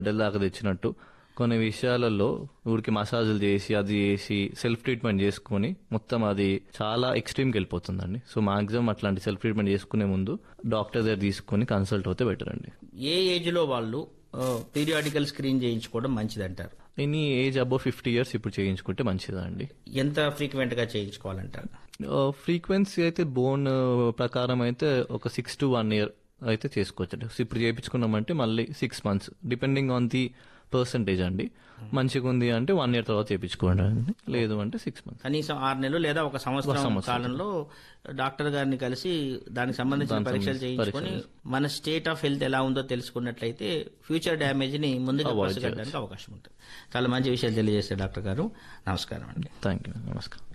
బిడ్డల దాకా తెచ్చినట్టు కొన్ని విషయాలలో ఊరికి మసాజులు చేసి అది చేసి సెల్ఫ్ ట్రీట్మెంట్ చేసుకుని మొత్తం అది చాలా ఎక్స్ట్రీమ్కి వెళ్ళిపోతుందండి సో మాక్సిమం అట్లాంటి సెల్ఫ్ ట్రీట్మెంట్ చేసుకునే ముందు డాక్టర్ దగ్గర తీసుకుని కన్సల్ట్ అవుతే బెటర్ అండి ఏ ఏజ్ లో వాళ్ళు పీరియాడికల్ స్క్రీన్ చేయించుకోవడం మంచిదంటారు any age above fifty years ఇప్పుడు చేయించుకుంటే మంచిదండి ఎంత ఫ్రీక్వెంట్ గా చేయించుకోవాలంటారు ఫ్రీక్వెన్సీ అయితే బోన్ ప్రకారం అయితే ఒక సిక్స్ టు వన్ ఇయర్ అయితే చేసుకోవచ్చు అండి ఇప్పుడు చేయించుకున్నామంటే మళ్ళీ six months depending on the percentage అండి మంచిగా ఉంది అంటే వన్ ఇయర్ తర్వాత చేయించుకోండి అండి లేదు అంటే సిక్స్ మంత్స్ కనీసం ఆరు నెలలు లేదా ఒక సంవత్సరం కాలంలో డాక్టర్ గారిని కలిసి దానికి సంబంధించిన పరీక్షలు చేయించుకొని మన స్టేట్ ఆఫ్ హెల్త్ ఎలా ఉందో తెలుసుకున్నట్లయితే ఫ్యూచర్ డ్యామేజ్ ని ముందుగా పసిగట్టడానికి అవకాశం ఉంటుంది చాలా మంచి విషయాలు తెలియజేస్తారు డాక్టర్ గారు నమస్కారం అండి థ్యాంక్ యూ నమస్కారం